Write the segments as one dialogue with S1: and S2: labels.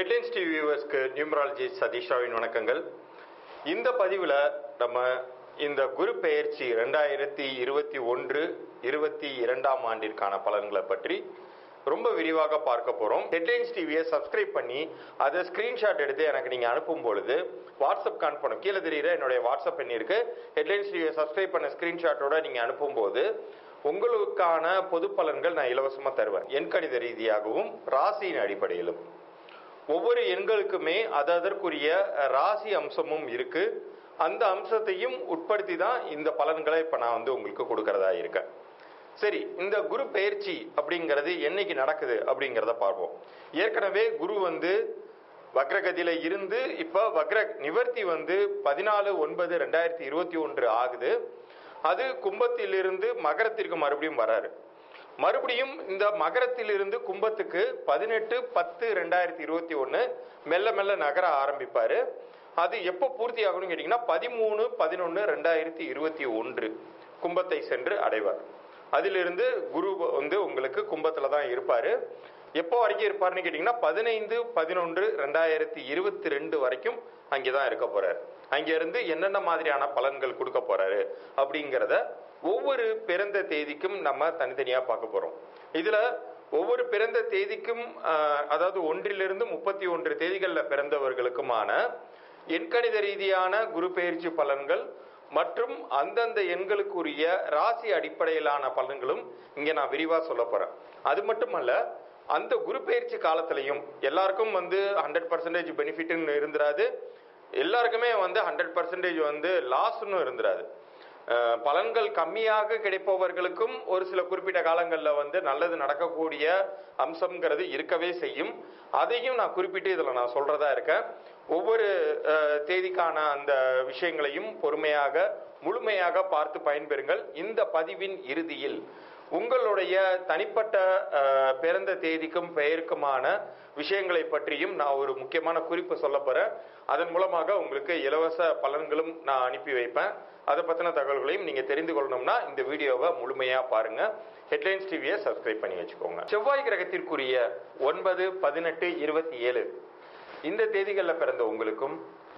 S1: headlines TV வியூவர்ஸ்க்கு numerology சதீஷாவின் வணக்கங்கள் இந்த பதிவில் நம்ம இந்த குரு பெயர்ச்சி ரெண்டாயிரத்தி இருபத்தி ஒன்று இருபத்தி இரண்டாம் ஆண்டிற்கான பலன்களை பற்றி ரொம்ப விரிவாக பார்க்க போகிறோம் ஹெட்லைன்ஸ் டிவியை சப்ஸ்கிரைப் பண்ணி அதை ஸ்க்ரீன்ஷாட் எடுத்து எனக்கு நீங்கள் அனுப்பும் பொழுது வாட்ஸ்அப் அனுப்பணும் கீழே தெரியுற என்னுடைய வாட்ஸ்அப் எண் இருக்கு ஹெட்லைன்ஸ் டிவியை சப்ஸ்கிரைப் பண்ண ஸ்க்ரீன்ஷாட்டோட நீங்கள் அனுப்பும்போது உங்களுக்கான பொது பலன்கள் நான் இலவசமாக தருவேன் எண்கணித ரீதியாகவும் ராசியின் அடிப்படையிலும் ஒவ்வொரு எண்களுக்குமே அது அதற்குரிய ராசி அம்சமும் இருக்கு அந்த அம்சத்தையும் உட்படுத்தி தான் இந்த பலன்களை இப்போ நான் வந்து உங்களுக்கு கொடுக்கறதா இருக்கேன் சரி இந்த குரு பெயர்ச்சி அப்படிங்கிறது என்னைக்கு நடக்குது அப்படிங்கிறத பார்ப்போம் ஏற்கனவே குரு வந்து வக்ரகதியில இருந்து இப்போ வக்ர நிவர்த்தி வந்து பதினாலு ஒன்பது ரெண்டாயிரத்தி இருபத்தி ஒன்று ஆகுது அது கும்பத்திலிருந்து மகரத்திற்கு மறுபடியும் வராரு மறுபடியும் இந்த மகரத்திலிருந்து கும்பத்துக்கு பதினெட்டு பத்து ரெண்டாயிரத்தி இருபத்தி ஒன்று மெல்ல மெல்ல நகர ஆரம்பிப்பாரு அது எப்போ பூர்த்தி ஆகணும்னு கேட்டிங்கன்னா பதிமூணு பதினொன்று ரெண்டாயிரத்தி இருபத்தி ஒன்று கும்பத்தை சென்று அடைவார் அதிலிருந்து குரு வந்து உங்களுக்கு கும்பத்தில் தான் இருப்பார் எப்போ வரைக்கும் இருப்பார்னு கேட்டிங்கன்னா பதினைந்து பதினொன்று ரெண்டாயிரத்தி இருபத்தி ரெண்டு வரைக்கும் அங்கே தான் இருக்க போறார் அங்கிருந்து என்னென்ன மாதிரியான பலன்கள் கொடுக்க போறாரு அப்படிங்கிறத ஒவ்வொரு பிறந்த தேதிக்கும் நம்ம தனித்தனியாக பார்க்க போகிறோம் இதில் ஒவ்வொரு பிறந்த தேதிக்கும் ஆஹ், அதாவது ஒன்றிலிருந்து முப்பத்தி ஒன்று தேதிகளில் பிறந்தவர்களுக்குமான எண்கணித ரீதியான குரு பெயர்ச்சி பலன்கள் மற்றும் அந்தந்த எண்களுக்குரிய ராசி அடிப்படையிலான பலன்களும் இங்கே நான் விரிவாக சொல்ல போகிறேன் அது மட்டுமல்ல அந்த குரு பெயர்ச்சி காலத்திலையும் எல்லாருக்கும் வந்து ஹண்ட்ரட் பர்சன்டேஜ் பெனிஃபிட்னு இருந்துராது எல்லாருக்குமே வந்து ஹண்ட்ரட் பர்சன்டேஜ் வந்து லாஸ்ன்னு இருந்துராது அஹ் பலன்கள் கம்மியாக கிடைப்பவர்களுக்கும் ஒரு சில குறிப்பிட்ட காலங்களில் வந்து நல்லது நடக்கக்கூடிய அம்சம்ங்கிறது இருக்கவே செய்யும் அதையும் நான் குறிப்பிட்டு இதில் நான் சொல்றதா இருக்கேன் ஒவ்வொரு அஹ், தேதிக்கான அந்த விஷயங்களையும் பொறுமையாக முழுமையாக பார்த்து பயன்பெறுங்கள் இந்த பதிவின் இறுதியில் உங்களுடைய தனிப்பட்ட அஹ், பிறந்த தேதிக்கும் பெயருக்குமான விஷயங்களை பற்றியும் நான் ஒரு முக்கியமான குறிப்பு சொல்ல போறேன் அதன் மூலமாக உங்களுக்கு இலவச பலன்களும் நான் அனுப்பி வைப்பேன் அதை பற்றின தகவல்களையும் நீங்கள் தெரிந்து கொள்ளணும்னா இந்த வீடியோவை முழுமையாக பாருங்க ஹெட்லைன்ஸ் டிவியை சப்ஸ்கிரைப் பண்ணி வச்சுக்கோங்க செவ்வாய் கிரகத்திற்குரிய ஒன்பது பதினெட்டு இருபத்தி ஏழு இந்த தேதிகளில் பிறந்த உங்களுக்கும்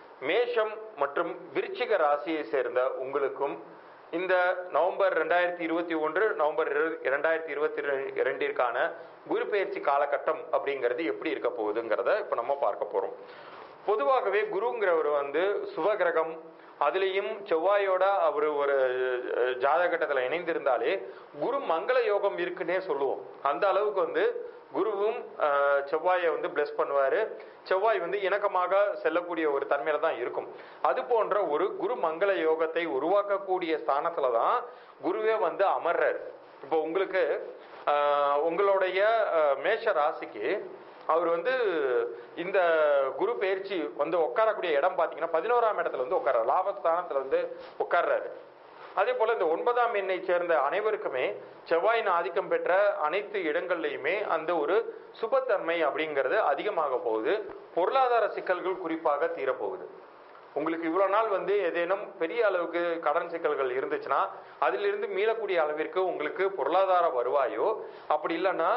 S1: மேஷம் மற்றும் விருச்சிக ராசியை சேர்ந்த உங்களுக்கும் இந்த நவம்பர் ரெண்டாயிரத்தி இருபத்தி ஒன்று நவம்பர் இரு- இரண்டாயிரத்தி இருபத்தி இரண்டிற்கான குரு பெயர்ச்சி காலகட்டம் அப்படிங்கிறது எப்படி இருக்க போகுதுங்கிறத இப்போ நம்ம பார்க்க போறோம் பொதுவாகவே குருங்கிறவர் வந்து சுபகிரகம் அதுலேயும் செவ்வாயோட அவர் ஒரு அஹ், ஜாதகட்டத்தில் இணைந்திருந்தாலே குரு மங்கள யோகம் இருக்குன்னே சொல்லுவோம் அந்த அளவுக்கு வந்து குருவும் அஹ், செவ்வாயை வந்து பிளஸ் பண்ணுவாரு செவ்வாய் வந்து இணக்கமாக செல்லக்கூடிய ஒரு தன்மையில தான் இருக்கும் அது போன்ற ஒரு குரு மங்கள யோகத்தை உருவாக்கக்கூடிய ஸ்தானத்துல தான் குருவே வந்து அமர்றார் இப்போ உங்களுக்கு அஹ், உங்களுடைய அஹ், மேஷ ராசிக்கு அவர் வந்து இந்த குரு பயிற்சி வந்து உட்காரக்கூடிய இடம் பார்த்தீங்கன்னா பதினோராம் இடத்துல வந்து உட்கார்றாரு லாபஸ்தானத்துல வந்து உட்கார்றாரு அதே போல இந்த ஒன்பதாம் எண்ணை சேர்ந்த அனைவருக்குமே செவ்வாயின் ஆதிக்கம் பெற்ற அனைத்து இடங்கள்லையுமே அந்த ஒரு சுபத்தன்மை அப்படிங்கிறது அதிகமாக போகுது பொருளாதார சிக்கல்கள் குறிப்பாக தீரப்போகுது உங்களுக்கு இவ்வளோ நாள் வந்து ஏதேனும் பெரிய அளவுக்கு கடன் சிக்கல்கள் இருந்துச்சுன்னா அதிலிருந்து மீளக்கூடிய அளவிற்கு உங்களுக்கு பொருளாதார வருவாயோ அப்படி இல்லைன்னா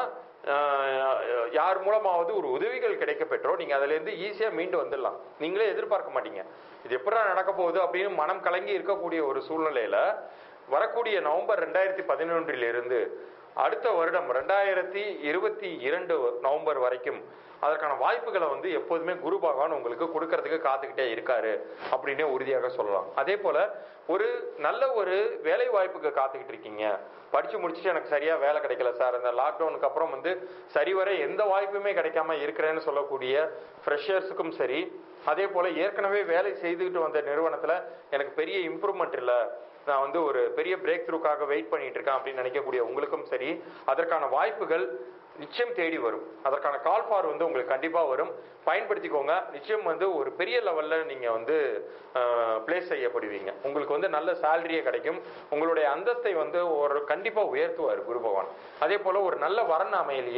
S1: ஆஹ், யார் மூலமாவது ஒரு உதவிகள் கிடைக்க பெற்றோ நீங்கள் அதிலேருந்து ஈஸியாக மீண்டு வந்துடலாம் நீங்களே எதிர்பார்க்க மாட்டீங்க இது எப்படா நடக்க போகுது அப்படின்னு மனம் கலங்கி இருக்கக்கூடிய ஒரு சூழ்நிலையில வரக்கூடிய நவம்பர் ரெண்டாயிரத்தி பதினொன்றிலிருந்து அடுத்த வருடம் ரெண்டாயிரத்தி இருபத்தி இரண்டு நவம்பர் வரைக்கும் அதற்கான வாய்ப்புகளை வந்து எப்போதுமே குரு பகவான் உங்களுக்கு கொடுக்கறதுக்கு காத்துக்கிட்டே இருக்காரு அப்படின்னு உறுதியாக சொல்லலாம் அதே போல ஒரு நல்ல ஒரு வேலை வாய்ப்புக்கு காத்துக்கிட்டு இருக்கீங்க படிச்சு முடிச்சுட்டு எனக்கு சரியா வேலை கிடைக்கல சார் இந்த லாக்டவுனுக்கு அப்புறம் வந்து சரிவர எந்த வாய்ப்புமே கிடைக்காம இருக்கிறேன்னு சொல்லக்கூடிய ஃப்ரெஷர்ஸுக்கும் சரி அதே போல ஏற்கனவே வேலை செய்துக்கிட்டு வந்த நிறுவனத்துல எனக்கு பெரிய இம்ப்ரூவ்மெண்ட் இல்லை நான் வந்து ஒரு பெரிய பிரேக் த்ரூக்காக வெயிட் பண்ணிட்டு இருக்கேன் அப்படின்னு நினைக்கக்கூடிய உங்களுக்கும் சரி அதற்கான வாய்ப்புகள் நிச்சயம் தேடி வரும் அதற்கான கால் ஃபார் வந்து உங்களுக்கு கண்டிப்பாக வரும் பயன்படுத்திக்கோங்க நிச்சயம் வந்து ஒரு பெரிய லெவலில் நீங்கள் வந்து ப்ளேஸ் செய்யப்படுவீங்க உங்களுக்கு வந்து நல்ல சேலரியே கிடைக்கும் உங்களுடைய அந்தஸ்தை வந்து ஒரு கண்டிப்பாக உயர்த்துவார் குரு பகவான் அதே போல் ஒரு நல்ல வரன் அமையலையே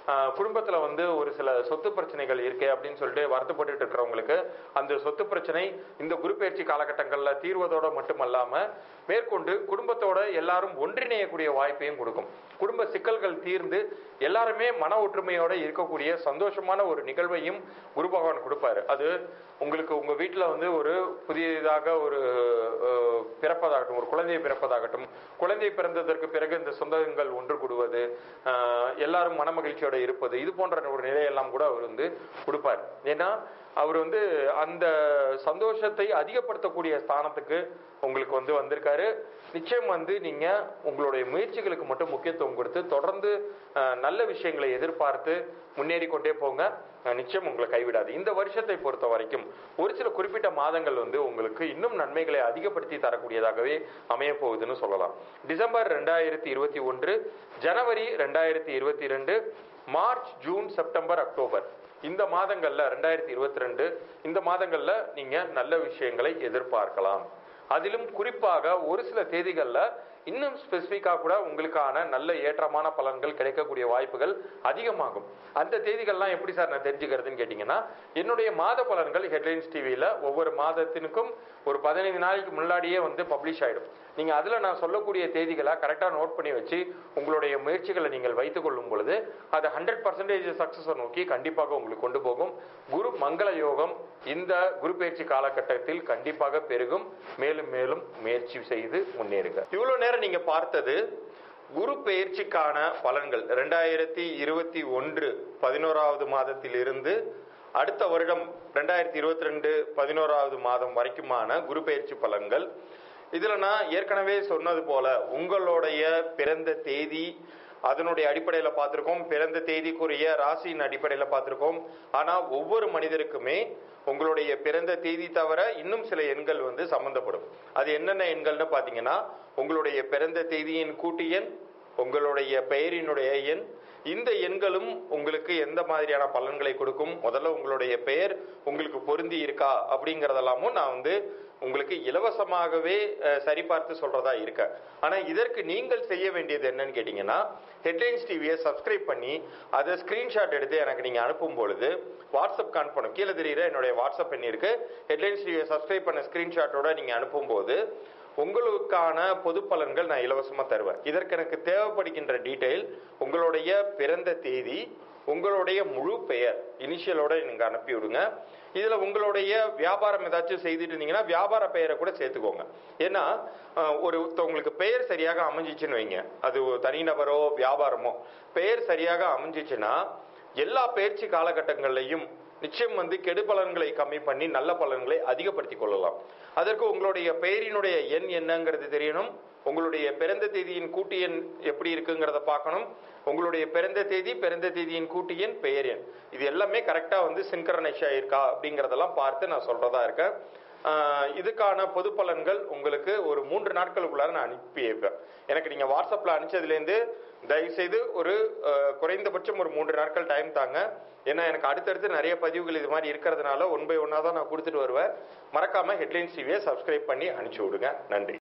S1: ஆஹ், குடும்பத்துல வந்து ஒரு சில சொத்து பிரச்சனைகள் இருக்கே அப்படின்னு சொல்லிட்டு வருத்தப்பட்டு இருக்கிறவங்களுக்கு அந்த சொத்து பிரச்சனை இந்த குரு பயிற்சி காலகட்டங்கள்ல தீர்வதோட மட்டுமல்லாம மேற்கொண்டு குடும்பத்தோட எல்லாரும் ஒன்றிணையக்கூடிய வாய்ப்பையும் கொடுக்கும் குடும்ப சிக்கல்கள் தீர்ந்து எல்லாருமே மன ஒற்றுமையோட இருக்கக்கூடிய சந்தோஷமான ஒரு நிகழ்வையும் குரு பகவான் கொடுப்பாரு அது உங்களுக்கு உங்க வீட்டுல வந்து ஒரு புதியதாக ஒரு அஹ், பிறப்பதாகட்டும் ஒரு குழந்தை பிறப்பதாகட்டும் குழந்தை பிறந்ததற்கு பிறகு இந்த சொந்தங்கள் ஒன்று கூடுவது ஆஹ், எல்லாரும் மனமகிழ்ச்சியோட இருப்பது இது போன்ற ஒரு நிலையெல்லாம் கூட அவர் வந்து கொடுப்பார் ஏன்னா அவர் வந்து அந்த சந்தோஷத்தை அதிகப்படுத்தக்கூடிய ஸ்தானத்துக்கு உங்களுக்கு வந்து வந்திருக்காரு நிச்சயம் வந்து நீங்க உங்களுடைய முயற்சிகளுக்கு மட்டும் முக்கியத்துவம் கொடுத்து தொடர்ந்து ஆஹ், நல்ல விஷயங்களை எதிர்பார்த்து முன்னேறி கொண்டே போங்க ஆஹ், நிச்சயம் உங்களை கைவிடாது இந்த வருஷத்தை பொறுத்த வரைக்கும் ஒரு சில குறிப்பிட்ட மாதங்கள் வந்து உங்களுக்கு இன்னும் நன்மைகளை அதிகப்படுத்தி தரக்கூடியதாகவே அமைய போகுதுன்னு சொல்லலாம் டிசம்பர் ரெண்டாயிரத்தி இருபத்தி ஒன்று ஜனவரி ரெண்டாயிரத்தி இருபத்தி ரெண்டு மார்ச் ஜூன் செப்டம்பர் அக்டோபர் இந்த மாதங்கள்ல ரெண்டாயிரத்தி இருபத்தி ரெண்டு இந்த மாதங்கள்ல நீங்க நல்ல விஷயங்களை எதிர்பார்க்கலாம் அதிலும் குறிப்பாக ஒரு சில தேதிகள்ல இன்னும் ஸ்பெசிஃபிக்காக கூட உங்களுக்கான நல்ல ஏற்றமான பலன்கள் கிடைக்கக்கூடிய வாய்ப்புகள் அதிகமாகும் அந்த தேதிகள்லாம் எப்படி சார் நான் தெரிஞ்சுக்கிறதுன்னு கேட்டிங்கன்னா என்னுடைய மாத பலன்கள் ஹெட்லைன்ஸ் டிவியில் ஒவ்வொரு மாதத்தினுக்கும் ஒரு பதினைந்து நாளைக்கு முன்னாடியே வந்து பப்ளிஷ் ஆயிடும் நீங்கள் அதில் நான் சொல்லக்கூடிய தேதிகளை கரெக்டாக நோட் பண்ணி வச்சு உங்களுடைய முயற்சிகளை நீங்கள் வைத்துக் கொள்ளும் பொழுது அது ஹண்ட்ரட் பர்சன்டேஜ் சக்ஸஸை நோக்கி கண்டிப்பாக உங்களுக்கு கொண்டு போகும் குரு மங்கள யோகம் இந்த குரு பயிற்சி காலகட்டத்தில் கண்டிப்பாக பெருகும் மேலும் மேலும் முயற்சி செய்து முன்னேறுங்க இவ்வளவு நேரம் நீங்க பார்த்தது குரு பெயர்ச்சிக்கான பலன்கள் ரெண்டாயிரத்தி இருபத்தி ஒன்று பதினோராவது மாதத்திலிருந்து அடுத்த வருடம் ரெண்டாயிரத்தி இருபத்தி ரெண்டு பதினோராவது மாதம் வரைக்குமான குரு பெயர்ச்சி பலன்கள் இதுல நான் ஏற்கனவே சொன்னது போல உங்களுடைய பிறந்த தேதி அதனுடைய அடிப்படையில் பார்த்திருக்கோம் பிறந்த தேதிக்குரிய ராசியின் அடிப்படையில் பார்த்திருக்கோம் ஆனா ஒவ்வொரு மனிதருக்குமே உங்களுடைய பிறந்த தேதி தவிர இன்னும் சில எண்கள் வந்து சம்பந்தப்படும் அது என்னென்ன எண்கள்னு பாத்தீங்கன்னா உங்களுடைய பிறந்த தேதியின் கூட்டு எண் உங்களுடைய பெயரினுடைய எண் இந்த எண்களும் உங்களுக்கு எந்த மாதிரியான பலன்களை கொடுக்கும் முதல்ல உங்களுடைய பெயர் உங்களுக்கு பொருந்தி இருக்கா அப்படிங்கறதெல்லாமும் நான் வந்து உங்களுக்கு இலவசமாகவே அஹ், சரிபார்த்து சொல்றதா இருக்க ஆனா இதற்கு நீங்கள் செய்ய வேண்டியது என்னன்னு கேட்டீங்கன்னா ஹெட்லைன்ஸ் டிவியை சப்ஸ்கிரைப் பண்ணி அதை ஸ்கிரீன்ஷாட் எடுத்து எனக்கு நீங்க அனுப்பும் பொழுது வாட்ஸ்அப் அனுப்பணும் கீழே தெரியுற என்னுடைய வாட்ஸ்அப் எண் இருக்கு ஹெட்லைன்ஸ் டிவியை சப்ஸ்கிரைப் பண்ண ஸ்கிரீன்ஷாட்டோட நீங்க அனுப்பும்போது உங்களுக்கான பொது பலன்கள் நான் இலவசமா தருவேன் இதற்கு எனக்கு தேவைப்படுகின்ற டீடைல் உங்களுடைய பிறந்த தேதி உங்களுடைய முழு பெயர் இனிஷியலோட நீங்க அனுப்பி விடுங்க இதுல உங்களுடைய வியாபாரம் ஏதாச்சும் செய்துட்டு இருந்தீங்கன்னா வியாபார பெயரை கூட சேர்த்துக்கோங்க ஏன்னா அஹ், ஒரு உங்களுக்கு பெயர் சரியாக அமைஞ்சிச்சுன்னு வைங்க அது ஒரு தனிநபரோ வியாபாரமோ பெயர் சரியாக அமைஞ்சிச்சுன்னா எல்லா பயிற்சி காலகட்டங்கள்லையும் நிச்சயம் வந்து கெடு பலன்களை கம்மி பண்ணி நல்ல பலன்களை அதிகப்படுத்திக் கொள்ளலாம் அதற்கு உங்களுடைய பெயரினுடைய எண் என்னங்கிறது தெரியணும் உங்களுடைய பிறந்த தேதியின் கூட்டு எண் எப்படி இருக்குங்கிறத பார்க்கணும் உங்களுடைய பிறந்த தேதி பிறந்த தேதியின் கூட்டு எண் பெயர் எண் இது எல்லாமே கரெக்டா வந்து சின்கரனைஸ் ஆயிருக்கா அப்படிங்கறதெல்லாம் பார்த்து நான் சொல்றதா இருக்கேன் ஆஹ் இதுக்கான பொது பலன்கள் உங்களுக்கு ஒரு மூன்று நாட்களுக்குள்ளார நான் அனுப்பி வைப்பேன் எனக்கு நீங்க வாட்ஸ்அப்ல அனுப்பிச்சதுலேருந்து தயவுசெய்து ஒரு ஆஹ், குறைந்தபட்சம் ஒரு மூன்று நாட்கள் டைம் தாங்க ஏன்னா எனக்கு அடுத்தடுத்து நிறைய பதிவுகள் இது மாதிரி இருக்கிறதுனால ஒன் பை ஒன்னா தான் நான் கொடுத்துட்டு வருவேன் மறக்காம ஹெட்லைன்ஸ் டிவியை சப்ஸ்கிரைப் பண்ணி அனுப்பிச்சு விடுங்க நன்றி